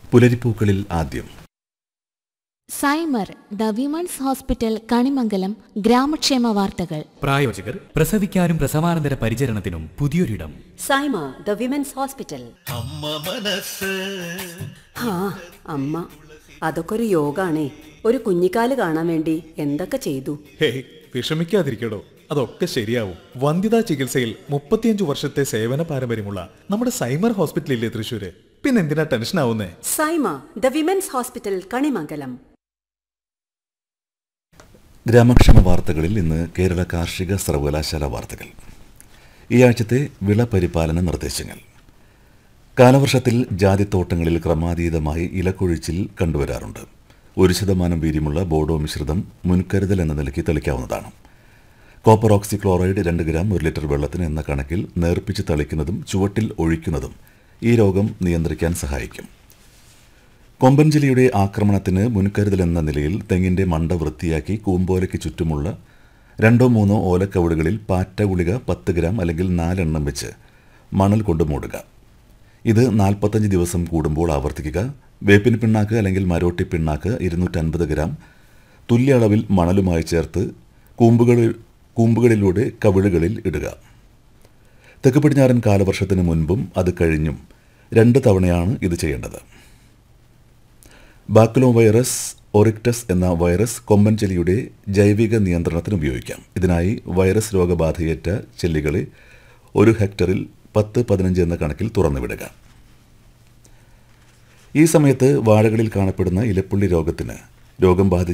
പുലരിപ്പൂക്കളിൽ ആദ്യം Saima the women's hospital Kanimangalam ഗ്രാമക്ഷേമ വാർത്തകൾ പ്രായോജകർ പ്രസവിക്കാനും പ്രസവാനന്തര പരിചരണത്തിനും പുതിയൊരിടം സൈമ ദ വിമൻസ് ഹോസ്പിറ്റൽ ആ അമ്മ അതൊക്കെ ഒരു യോഗാണേ ഒരു കുഞ്ഞിക്കാല് കാണാൻ വേണ്ടി എന്തൊക്കെ ചെയ്തു ഹേയ് വിഷമിക്കാതിരിക്കടോ അതൊക്കെ ശരിയാവും വന്ധ്യതാ ചികിത്സയിൽ മുപ്പത്തിയഞ്ചു വർഷത്തെ സേവന പാരമ്പര്യമുള്ള നമ്മുടെ സൈമർ ഹോസ്പിറ്റലില്ലേ തൃശ്ശൂര് പിന്നെന്തിനാ ടെൻഷൻ ആവുന്നേ Saima the women's hospital Kanimangalam ഗ്രാമക്ഷേമ വാർത്തകളിൽ ഇന്ന് കേരള കാർഷിക സർവകലാശാല വാർത്തകൾ ഈ ആഴ്ചത്തെ വിള പരിപാലന നിർദ്ദേശങ്ങൾ കാലവർഷത്തിൽ ജാതിത്തോട്ടങ്ങളിൽ ക്രമാതീതമായി ഇലക്കൊഴിച്ചിൽ കണ്ടുവരാറുണ്ട് ഒരു ശതമാനം വീര്യമുള്ള ബോഡോ മിശ്രിതം മുൻകരുതൽ എന്ന നിലയ്ക്ക് തെളിക്കാവുന്നതാണ് കോപ്പർ ഓക്സിക്ലോറൈഡ് രണ്ട് ഗ്രാം ഒരു ലിറ്റർ വെള്ളത്തിന് എന്ന കണക്കിൽ നേർപ്പിച്ച് തളിക്കുന്നതും ചുവട്ടിൽ ഒഴിക്കുന്നതും ഈ രോഗം നിയന്ത്രിക്കാൻ സഹായിക്കും കൊമ്പൻചെലിയുടെ ആക്രമണത്തിന് മുൻകരുതലെന്ന നിലയിൽ തെങ്ങിന്റെ മണ്ട വൃത്തിയാക്കി കൂമ്പോലയ്ക്ക് ചുറ്റുമുള്ള രണ്ടോ മൂന്നോ ഓലക്കവിടുകളിൽ പാറ്റ ഗുളിക പത്ത് ഗ്രാം അല്ലെങ്കിൽ നാലെണ്ണം വെച്ച് മണൽ കൊണ്ട് മൂടുക ഇത് നാൽപ്പത്തഞ്ച് ദിവസം കൂടുമ്പോൾ ആവർത്തിക്കുക വേപ്പിൻ പിണ്ണാക്ക് അല്ലെങ്കിൽ മരോട്ടി പിണ്ണാക്ക് ഇരുന്നൂറ്റൻപത് ഗ്രാം തുല്യ അളവിൽ മണലുമായി ചേർത്ത് കൂമ്പുകളിൽ കൂമ്പുകളിലൂടെ കവിളുകളിൽ ഇടുക തെക്ക് പടിഞ്ഞാറൻ കാലവർഷത്തിന് മുൻപും അത് കഴിഞ്ഞും രണ്ട് തവണയാണ് ഇത് ചെയ്യേണ്ടത് ബാക്കുലോ വൈറസ് ഒറിക്ടസ് എന്ന വൈറസ് കൊമ്പൻ ചെല്ലിയുടെ ജൈവിക നിയന്ത്രണത്തിന് ഉപയോഗിക്കാം ഇതിനായി വൈറസ് രോഗബാധയേറ്റ ചെല്ലികളെ ഒരു ഹെക്ടറിൽ പത്ത് പതിനഞ്ച് എന്ന കണക്കിൽ തുറന്നുവിടുക ഈ സമയത്ത് വാഴകളിൽ കാണപ്പെടുന്ന ഇലപ്പുള്ളി രോഗത്തിന് രോഗം ബാധിച്ച